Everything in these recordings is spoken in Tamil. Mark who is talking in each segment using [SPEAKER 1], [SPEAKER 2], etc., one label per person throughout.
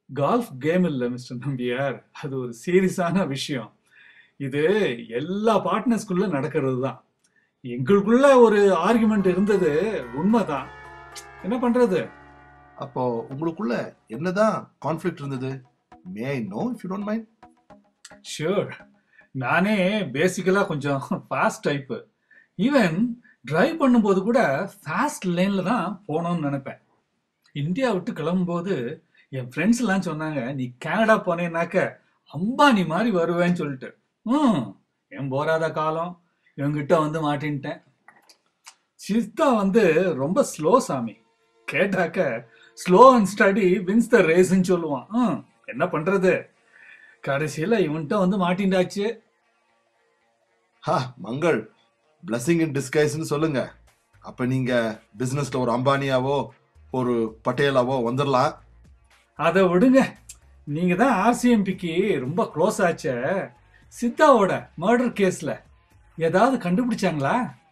[SPEAKER 1] கால்ஃப் கேம் இல்ல மிஸ்டர் நம்பியார் அது ஒரு சீரியஸான விஷயம் இது எல்லா பார்ட்னர்ஸ்குள்ள நடக்கிறது தான் எங்களுக்குள்ள ஒரு ஆர்குமெண்ட் இருந்தது உண்மைதான் என்ன பண்றது
[SPEAKER 2] அப்போ உங்களுக்குள்ள என்னதான் கான்ஃப்ளிக்ட் இருந்தது may I know if you don't mind
[SPEAKER 1] sure நானே பேசிக்கலா கொஞ்சம் ஃபாஸ்ட் டைப்பு ஈவன் டிரைவ் பண்ணும்போது கூட ஃபாஸ்ட் லைன்ல தான் போகணும்னு நினைப்பேன் இந்தியா விட்டு கிளம்பும்போது என் ஃப்ரெண்ட்ஸ் எல்லாம் சொன்னாங்க நீ கனடா போனேனாக்க அம்பானி மாதிரி வருவேன்னு சொல்லிட்டு ம் என் போராத காலம் இவங்கிட்ட வந்து மாட்டின்ட்டேன் சித்தா வந்து ரொம்ப ஸ்லோ சாமி கேட்டாக்க slow and steady wins the ரேஸ்ன்னு சொல்லுவான் ம் என்ன பண்றது கடைசியில இவன்கிட்ட வந்து மாட்டின்டாச்சு
[SPEAKER 2] ஹா மங்கள் பிளஸிங் இன் டிஸ்கைஸ்னு சொல்லுங்க அப்ப நீங்க பிசினஸ்ல ஒரு அம்பானியாவோ ஒரு பட்டேலாவோ வந்துடலாம்
[SPEAKER 1] அதை விடுங்க நீங்க தான் ஆர்சிஎம்பிக்கு ரொம்ப க்ளோஸ் ஆச்சே சித்தாவோட மர்டர் கேஸ்ல ஏதாவது கண்டுபிடிச்சாங்களா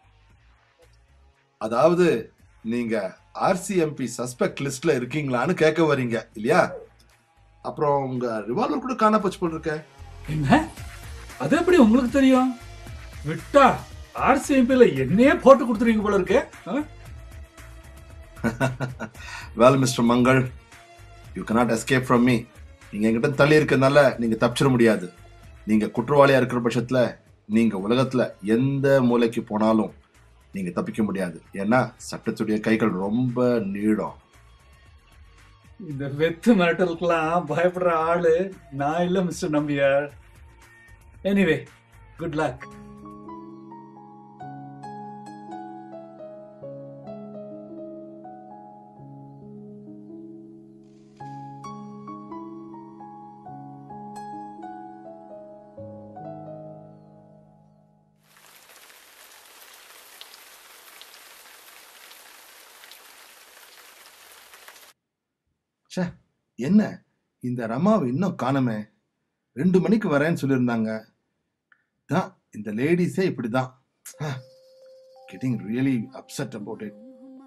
[SPEAKER 2] அதாவது நீங்க ஆர்சிஎம்பி சஸ்பெக்ட் லிஸ்ட்ல இருக்கீங்களான்னு கேட்க வரீங்க இல்லையா அப்புறம் உங்க ரிவால்வர் கூட காண போச்சு போல் இருக்க
[SPEAKER 1] என்ன அது எப்படி உங்களுக்கு தெரியும் விட்டா ஆர்சிஎம்பில என்னையே போட்டு கொடுத்துருவீங்க போல இருக்கு ஆ?
[SPEAKER 2] Well mister Mangal you cannot escape from me நீங்க என்கிட்ட தள்ளி இருக்கறனால நீங்க தப்பிச்சிட முடியாது நீங்க குற்றவாளியா இருக்கிற பட்சத்துல நீங்க உலகத்துல எந்த மூலைக்கு போனாலும் நீங்க தப்பிக்க முடியாது ஏன்னா சட்டத்துடைய கைகள் ரொம்ப நீளம்
[SPEAKER 1] இந்த வெத்து மிரட்டலுக்கெல்லாம் பயப்படுற ஆளு நான் இல்ல mister Nambiar anyway good luck
[SPEAKER 2] என்ன இந்த ரமாவை இன்னும் காணமே ரெண்டு மணிக்கு வரேன்னு சொல்லியிருந்தாங்க தான் இந்த லேடிஸே இப்படிதான் getting really upset about it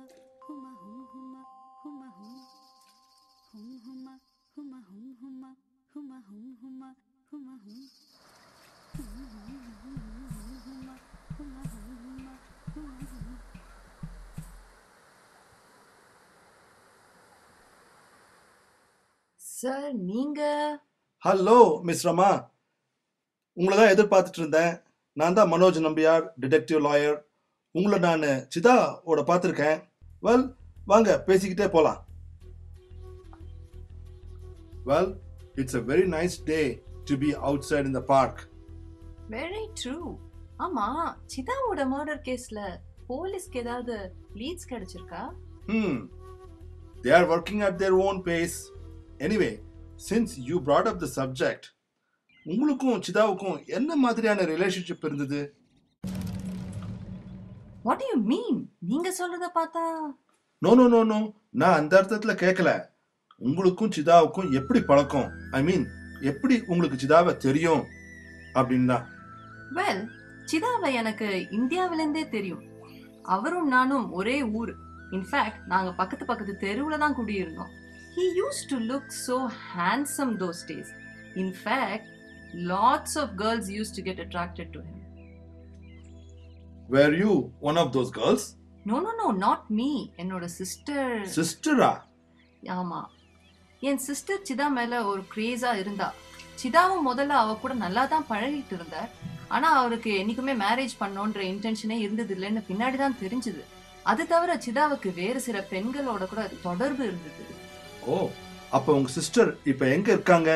[SPEAKER 3] sir நீங்க
[SPEAKER 2] ஹலோ மிஸ் ரமா உங்களை தான் எதிர்பார்த்துட்டு இருந்தேன் நான் தான் மனோஜ் நம்பியார் டிடெக்டிவ் லாயர் உங்களை நான் சிதாவோட பார்த்துருக்கேன் வெல் வாங்க பேசிக்கிட்டே போகலாம் well it's a very nice day to be outside in the park
[SPEAKER 3] very true ஆமா சிதாவோட மர்டர் கேஸ்ல போலீஸ்க்கு ஏதாவது லீட்ஸ் கிடைச்சிருக்கா
[SPEAKER 2] Hmm. They are working at their own pace. Anyway, since you brought up the subject, உங்களுக்கும் சிதாவுக்கும் என்ன மாதிரியான ரிலேஷன்ஷிப் இருந்தது
[SPEAKER 3] வாட் யூ மீன் நீங்க சொல்றத பார்த்தா
[SPEAKER 2] நோ நோ நோ நோ நான் அந்த அர்த்தத்துல கேட்கல உங்களுக்கும் சிதாவுக்கும் எப்படி பழக்கம் ஐ மீன் எப்படி உங்களுக்கு சிதாவை தெரியும் அப்படின்னு தான்
[SPEAKER 3] வெல் சிதாவை எனக்கு இந்தியாவில இருந்தே தெரியும் அவரும் நானும் ஒரே ஊர் இன்ஃபேக்ட் நாங்க பக்கத்து பக்கத்து தெருவுல தான் குடியிருந்தோம் he used to look so handsome those days in fact lots of girls used to get attracted to him
[SPEAKER 2] were you one of those girls
[SPEAKER 3] no no no not me என்னோட சிஸ்டர்
[SPEAKER 2] சிஸ்டரா
[SPEAKER 3] ஆமா என் சிஸ்டர் சிதா மேல ஒரு கிரேஸா இருந்தா சிதாவும் முதல்ல அவ கூட நல்லா தான் பழகிட்டு இருந்தார் ஆனா அவருக்கு என்னைக்குமே மேரேஜ் பண்ணோன்ற இன்டென்ஷனே இருந்தது இல்லைன்னு பின்னாடி தான் தெரிஞ்சது அது தவிர சிதாவுக்கு வேறு சில பெண்களோட கூட தொடர்பு இருந்தது
[SPEAKER 2] ஓ அப்ப உங்க சிஸ்டர் இப்ப எங்க இருக்காங்க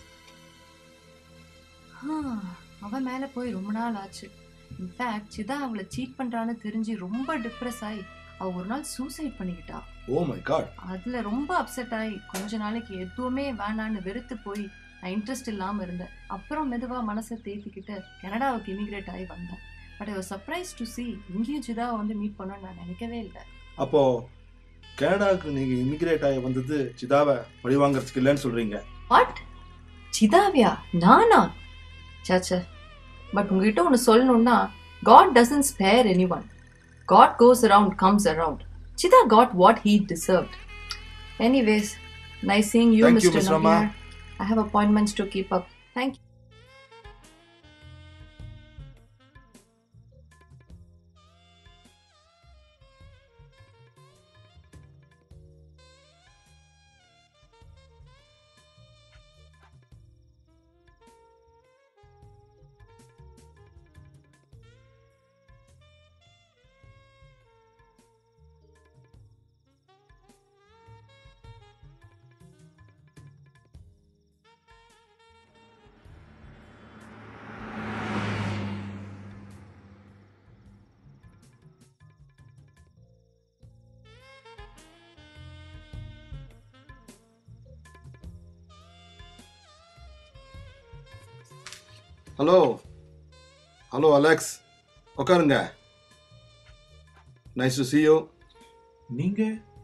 [SPEAKER 3] ஆ, அவ மேல போய் ரொம்ப நாள் ஆச்சு இன்ஃபேக்ட் சிதா அவளை சீட் பண்றான்னு தெரிஞ்சு ரொம்ப டிப்ரெஸ் ஆகி அவ ஒரு நாள் சூசைட் பண்ணிக்கிட்டா
[SPEAKER 2] ஓ மை காட்
[SPEAKER 3] அதுல ரொம்ப அப்செட் ஆகி கொஞ்ச நாளைக்கு எதுவுமே வேணான்னு வெறுத்து போய் நான் இன்ட்ரெஸ்ட் இல்லாம இருந்தேன் அப்புறம் மெதுவா மனசை தேத்திக்கிட்டு கனடாவுக்கு இமிகிரேட் ஆகி வந்தேன் but I surprise to see இங்கேயும் சிதாவை வந்து மீட் பண்ண நான் நினைக்கவே இல்லை
[SPEAKER 2] அப்போ கனடாவுக்கு நீங்க இமிகிரேட் ஆகி வந்தது சிதாவை பழிவாங்கறதுக்கு இல்லைன்னு சொல்றீங்க
[SPEAKER 3] வாட் சிதாவியா நானா சாச்சா பட் உங்ககிட்ட ஒன்று சொல்லணும்னா God doesn't spare anyone God goes around comes around Sita God what he deserved anyways Nice seeing you,
[SPEAKER 2] Thank you,
[SPEAKER 3] Mr.
[SPEAKER 2] Miss Rama.
[SPEAKER 3] Navir. I have appointments to keep up. Thank you.
[SPEAKER 2] Hello hello Alex உட்காருங்க நைஸ் டு see you
[SPEAKER 4] நீங்க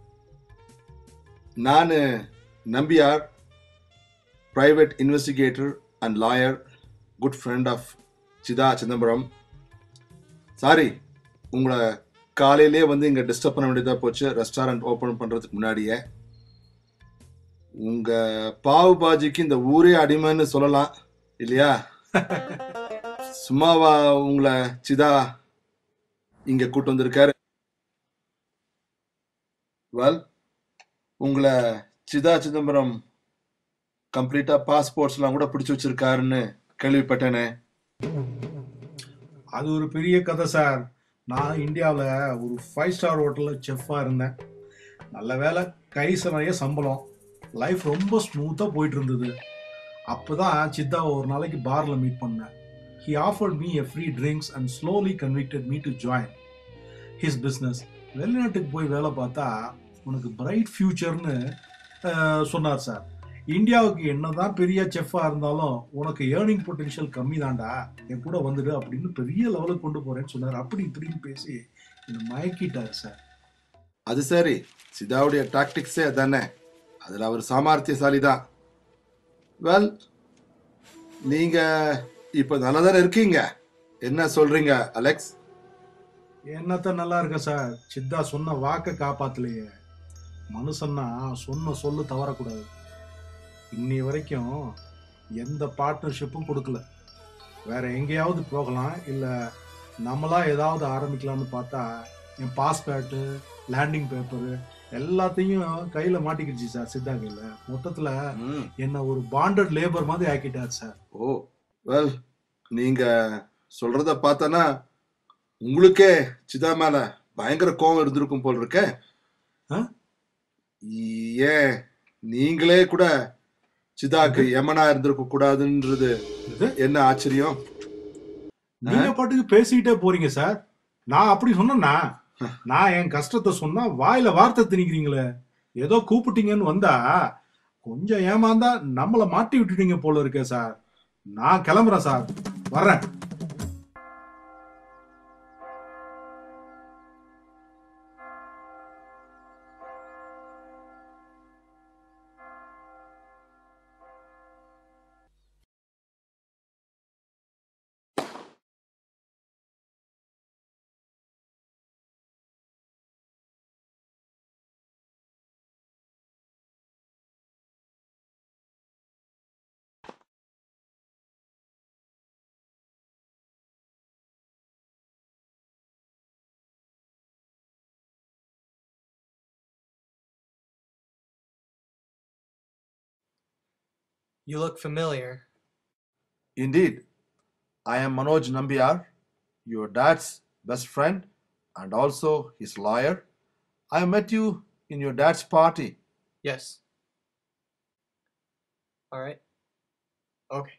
[SPEAKER 2] நான் Nambiar private investigator and lawyer good friend of Sita Chidambaram sorry உங்களை காலையிலே வந்து இங்கே டிஸ்டர்ப் பண்ண வேண்டியதாக போச்சு ரெஸ்டாரண்ட் ஓப்பன் பண்ணுறதுக்கு முன்னாடியே உங்கள் பாவு பாஜிக்கு இந்த ஊரே அடிமைன்னு சொல்லலாம் இல்லையா சும்மாவா உங்களை சிதா இங்கே கூட்டு வந்திருக்காரு வெல் உங்களை சிதா சிதம்பரம் கம்ப்ளீட்டா பாஸ்போர்ட்ஸ்லாம் கூட பிடிச்சு வச்சிருக்காருன்னு கேள்விப்பட்டேனே
[SPEAKER 4] அது ஒரு பெரிய கதை சார் நான் இந்தியாவில் ஒரு ஃபைவ் ஸ்டார் ஹோட்டலில் செஃப்பாக இருந்தேன் நல்ல வேலை கை நிறைய சம்பளம் லைஃப் ரொம்ப ஸ்மூத்தாக போயிட்டு இருந்தது அப்போ தான் சித்தாவை ஒரு நாளைக்கு பாரில் மீட் பண்ணேன் he offered me a free drinks and slowly convicted me to join his business வெளிநாட்டுக்கு போய் வேலை பார்த்தா உனக்கு பிரைட் ஃபியூச்சர்னு சொன்னார் சார் இந்தியாவுக்கு என்னதான் பெரிய செஃப்பாக இருந்தாலும் உனக்கு ஏர்னிங் பொட்டென்ஷியல் கம்மி தான்டா என் கூட வந்துடு அப்படின்னு பெரிய லெவலுக்கு கொண்டு போறேன்னு சொன்னார் அப்படி இப்படின்னு பேசி என்னை மயக்கிட்டாரு சார்
[SPEAKER 2] அது சரி சிதாவுடைய டாக்டிக்ஸே அதானே அதில் அவர் சாமர்த்தியசாலி தான் வெல் நீங்க இப்போ நல்லா தானே இருக்கீங்க என்ன சொல்றீங்க அலெக்ஸ்
[SPEAKER 4] என்னத்த நல்லா இருக்க சார் சித்தா சொன்ன வாக்கை காப்பாத்தலையே மனுஷன்னா சொன்ன சொல்லு தவறக்கூடாது இன்னி வரைக்கும் எந்த பார்ட்னர்ஷிப்பும் கொடுக்கல வேற எங்கேயாவது போகலாம் இல்லை நம்மளா ஏதாவது ஆரம்பிக்கலாம்னு பார்த்தா என் பாஸ்போர்ட்டு லேண்டிங் பேப்பரு எல்லாத்தையும் கையில் மாட்டிக்கிடுச்சு சார் சித்தா கையில் மொத்தத்தில்
[SPEAKER 2] ம்
[SPEAKER 4] என்ன ஒரு பாண்டட் லேபர் மாதிரி ஆக்கிட்டார் சார்
[SPEAKER 2] ஓ வெல் நீங்க சொல்றத பார்த்தனா உங்களுக்கே சிதா மேல பயங்கர கோவம் இருந்திருக்கும் போல் இருக்கே
[SPEAKER 4] ஆ?
[SPEAKER 2] ஏன் நீங்களே கூட சிதாக்கு யமனா இருந்திருக்க கூடாதுன்றது
[SPEAKER 4] இது?
[SPEAKER 2] என்ன ஆச்சரியம்
[SPEAKER 4] நீங்க பாட்டுக்கு பேசிக்கிட்டே போறீங்க சார் நான் அப்படி சொன்னேன்னா நான் என் கஷ்டத்தை சொன்னா வாயில வார்த்தை திணிக்கிறீங்களே ஏதோ கூப்பிட்டீங்கன்னு வந்தா கொஞ்சம் ஏமாந்தா நம்மள மாட்டி விட்டுட்டீங்க போல இருக்கே சார் நான் கிளம்புறேன் சார் வர்றேன்
[SPEAKER 5] You look familiar.
[SPEAKER 2] Indeed, I am Manoj Nambiar, your dad's best friend and also his lawyer. I met you in your dad's party.
[SPEAKER 5] Yes. All right. Okay.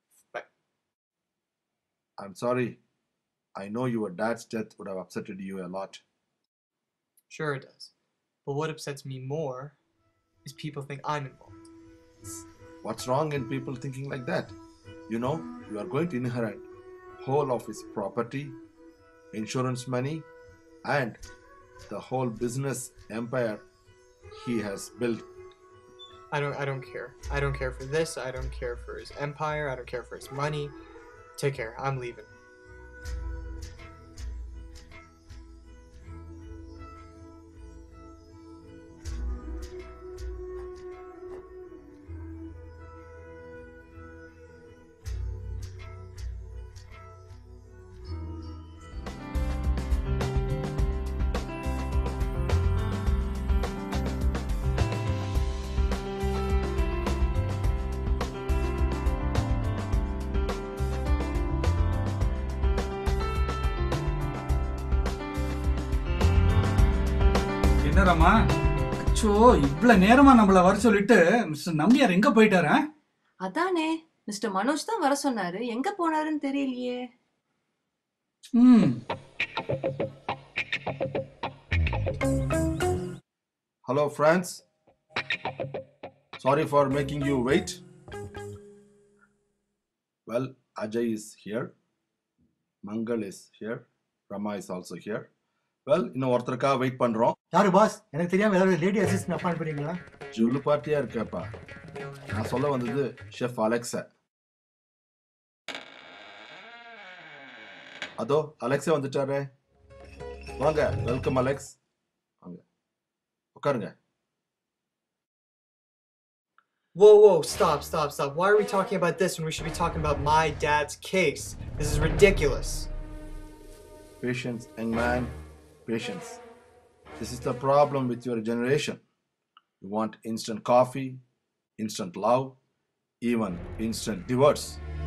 [SPEAKER 2] I'm sorry. I know your dad's death would have upset you a lot.
[SPEAKER 5] Sure it does. But what upsets me more is people think I'm involved.
[SPEAKER 2] What's wrong in people thinking like that? You know, you are going to inherit whole of his property, insurance money, and the whole business empire he has built.
[SPEAKER 5] I don't I don't care. I don't care for this. I don't care for his empire. I don't care for his money. Take care. I'm leaving.
[SPEAKER 1] என்ன ராமா அச்சோ இவ்வளவு நேரமா நம்மள வர சொல்லிட்டு மிஸ்டர் நம்பியார் எங்க போயிட்டாரா
[SPEAKER 3] அதானே மிஸ்டர் மனோஜ் தான் வர சொன்னாரு எங்க போனாருன்னு தெரியலையே
[SPEAKER 1] ம்
[SPEAKER 2] Hello, friends. Sorry for making you wait. Well, Ajay is here. Mangal is here. Rama is also here. Well, இன்னும் ஒருத்தருக்காக வெயிட் பண்றோம்
[SPEAKER 6] யாரு பாஸ் எனக்கு தெரியாம ஏதாவது லேடி அசிஸ்டன்ட் அப்பாயின் பண்ணீங்களா
[SPEAKER 2] ஜுல்லு பார்ட்டியா இருக்கேப்பா நான் சொல்ல வந்தது ஷெஃப் அலெக்ஸ அதோ அலெக்ஸே வந்துட்டாரே வாங்க வெல்கம் அலெக்ஸ் வாங்க உட்காருங்க
[SPEAKER 5] Whoa, whoa, stop, stop, stop. Why are we talking about this when we should be talking about my dad's case? This is ridiculous.
[SPEAKER 2] Patience, young man. Patience. This is the problem with your generation. You want instant coffee, instant love, even instant divorce.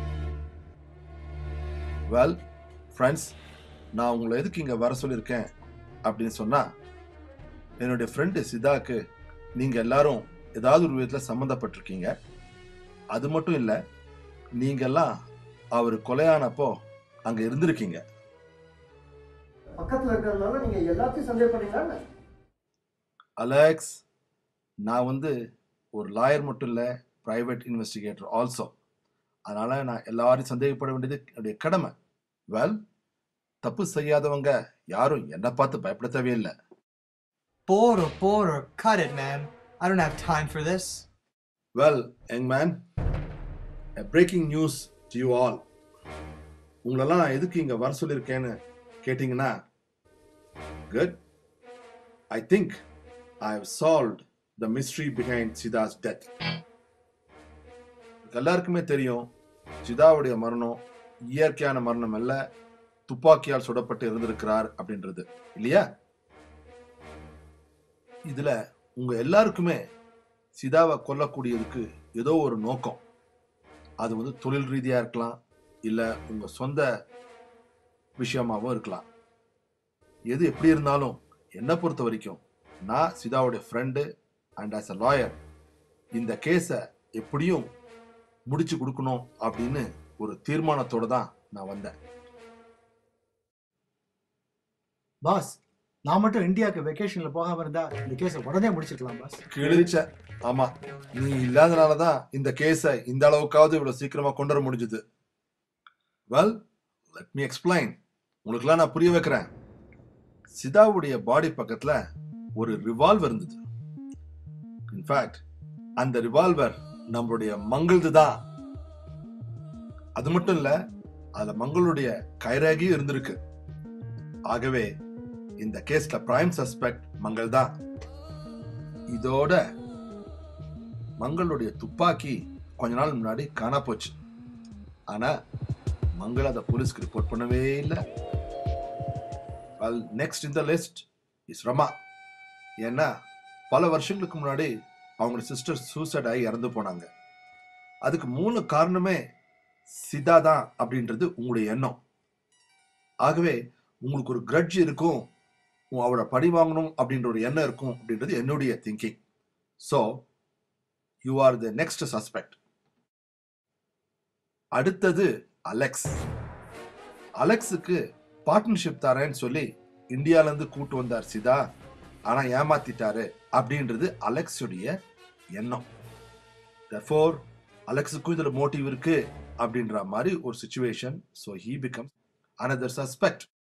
[SPEAKER 2] Well, friends, நான் உங்களை எதுக்கு இங்கே வர சொல்லியிருக்கேன் அப்படின்னு சொன்னா என்னுடைய ஃப்ரெண்டு சிதாக்கு நீங்கள் எல்லாரும் ஏதாவது ஒரு விதத்தில் சம்மந்தப்பட்டிருக்கீங்க அது மட்டும் இல்லை நீங்கெல்லாம் அவர் கொலையானப்போ அங்கே இருந்திருக்கீங்க
[SPEAKER 6] பக்கத்துல இருக்கிறதுனால நீங்க எல்லாத்தையும் சந்தேகப்படுறீங்களா
[SPEAKER 2] அலெக்ஸ் நான் வந்து ஒரு லாயர் மட்டும் இல்லை ப்ரைவேட் இன்வெஸ்டிகேட்டர் ஆல்சோ அதனால் நான் எல்லாரையும் சந்தேகப்பட வேண்டியது என்னுடைய கடமை வெல் தப்பு செய்யாதவங்க யாரும் என்னை பார்த்து பயப்பட தேவையில்லை
[SPEAKER 5] Boro, Boro, cut it, man. I don't have time for this.
[SPEAKER 2] Well young man breaking news to you all உங்களெல்லாம் நான் எதுக்கு இங்கே வர சொல்லியிருக்கேன்னு கேட்டிங்கன்னா good I think I have solved the mystery behind Sita's death எல்லாருக்குமே தெரியும் சிதாவுடைய மரணம் இயற்கையான மரணம் அல்ல துப்பாக்கியால் சுடப்பட்டு இருந்திருக்கிறார் அப்படின்றது இல்லையா இதுல உங்க எல்லாருக்குமே சிதாவை கொல்லக்கூடியதுக்கு ஏதோ ஒரு நோக்கம் அது வந்து தொழில் ரீதியா இருக்கலாம் இல்ல உங்க சொந்த விஷயமாவும் இருக்கலாம் எது எப்படி இருந்தாலும் என்னை பொறுத்த வரைக்கும் நான் சிதாவுடைய friend and as a lawyer இந்த கேஸை எப்படியும் முடிச்சு கொடுக்கணும் அப்படின்னு ஒரு தீர்மானத்தோட தான் நான் வந்தேன்
[SPEAKER 6] பாஸ் நான் மட்டும் இந்தியாவுக்கு வெக்கேஷன்ல போகாம இருந்தா இந்த கேஸை உடனே முடிச்சிருக்கலாம் பாஸ்
[SPEAKER 2] கிழிச்ச ஆமா நீ இல்லாதனால தான் இந்த கேஸை இந்த அளவுக்காவது இவ்வளவு சீக்கிரமா கொண்டு வர முடிஞ்சது வெல் லெட் மீ எக்ஸ்பிளைன் உங்களுக்குலாம் நான் புரிய வைக்கிறேன் சிதாவுடைய பாடி பக்கத்துல ஒரு ரிவால்வர் இருந்தது இன்ஃபேக்ட் அந்த ரிவால்வர் நம்மளுடைய மங்கள்து தான் அது மட்டும் இல்ல அதுல மங்களுடைய கைரேகியும் இருந்திருக்கு ஆகவே இந்த கேஸ்ல பிரைம் சஸ்பெக்ட் மங்கள் தான் இதோட மங்களுடைய துப்பாக்கி கொஞ்ச நாள் முன்னாடி காணா போச்சு ஆனா மங்கள் அதை போலீஸ்க்கு ரிப்போர்ட் பண்ணவே இல்லை வெல் நெக்ஸ்ட் இந்த லிஸ்ட் இஸ் ரமா ஏன்னா பல வருஷங்களுக்கு முன்னாடி அவங்க சிஸ்டர் சூசைட் ஆகி இறந்து போனாங்க அதுக்கு மூணு காரணமே சிதா தான் அப்படின்றது உங்களுடைய எண்ணம் ஆகவே உங்களுக்கு ஒரு கிரட்ஜ் இருக்கும் உ- அவளை பழி வாங்கணும் அப்படின்ற ஒரு எண்ணம் இருக்கும் அப்படின்றது என்னுடைய thinking so you are the next suspect அடுத்தது அலெக்ஸ் அலெக்ஸுக்கு பார்ட்னர்ஷிப் தரேன்னு சொல்லி இந்தியால இருந்து கூட்டு வந்தார் சிதா ஆனா ஏமாத்திட்டாரு அப்படின்றது அலெக்ஸுடைய எண்ணம் therefore அலெக்ஸுக்கும் இதுல மோட்டிவ் இருக்கு அப்படின்ற மாதிரி ஒரு situation so he become another suspect